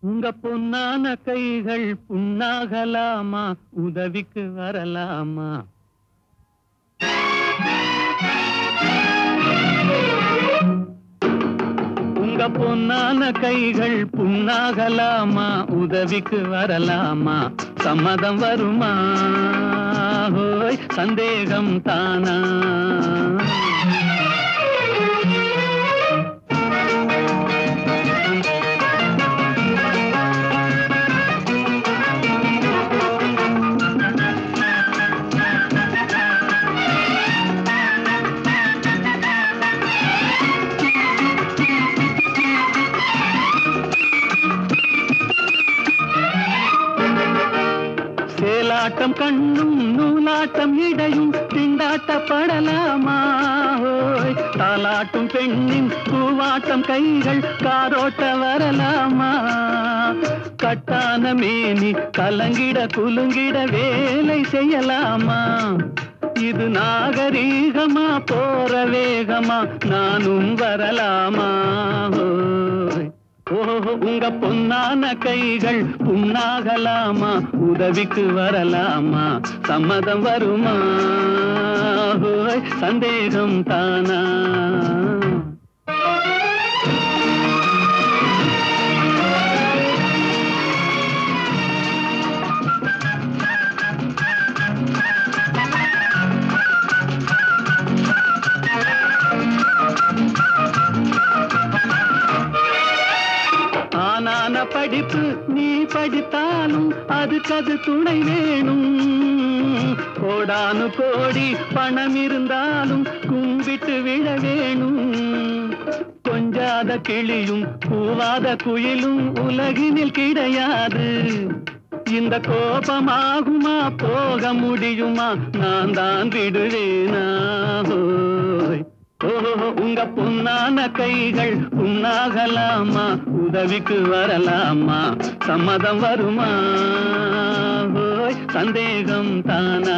உங்க பொன்னான கைகள் புண்ணாகலாமா உதவிக்கு வரலாமா உங்க பொன்னான கைகள் புண்ணாகலாமா உதவிக்கு வரலாமா சம்மதம் வருமா ஹோய் சந்தேகம் தானா சேலாட்டம் கண்ணும் நூலாட்டம் இடையும் திண்டாட்டப்படலாமா ஹோய் தாலாட்டும் பெண்ணின் பூவாட்டம் கைகள் காரோட்ட வரலாமா கட்டான மேனி கலங்கிட குலுங்கிட வேலை செய்யலாமா இது நாகரீகமா போற வேகமா நானும் வரலாமா ஹோய் ஓஹோ உங்க பொன்னான கைகள் புண்ணாகலாமா உதவிக்கு வரலாமா சம்மதம் வருமா ஹோய் சந்தேகம் தானா ஆனான படிப்பு நீ படித்தாலும் அதுக்கு அது துணை வேணும் கோடானு கோடி பணம் இருந்தாலும் கும்பிட்டு விழ வேணும் கொஞ்சாத கிளியும் கூவாத குயிலும் உலகினில் கிடையாது இந்த கோபமாகுமா போக முடியுமா நான் தான் விடுவேனா ஹோய். ஓஹோ உங்க பொன்னான கைகள் புண்ணாகலாமா உதவிக்கு வரலாமா சம்மதம் வருமா ஹோய் சந்தேகம் தானா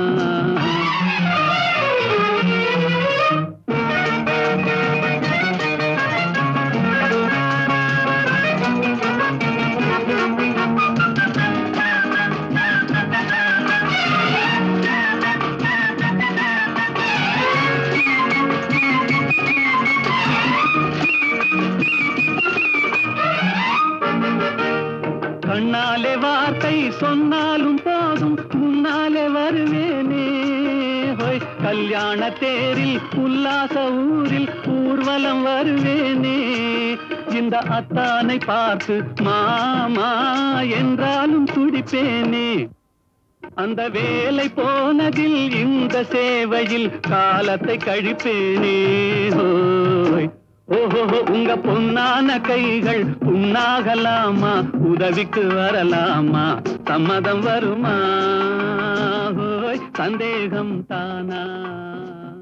கண்ணாலே வார்த்தை சொன்னாலும் போதும் முன்னாலே வருவேனே ஹோய் கல்யாண தேரில் உல்லாச ஊரில் ஊர்வலம் வருவேனே இந்த அத்தானை பார்த்து மாமா என்றாலும் துடிப்பேனே அந்த வேலை போனதில் இந்த சேவையில் காலத்தை கழிப்பேனே ஹோய் ஓஹோ உங்க பொன்னான கைகள் புண்ணாகலாமா உதவிக்கு வரலாமா சம்மதம் வருமா ஹோய் சந்தேகம் தானா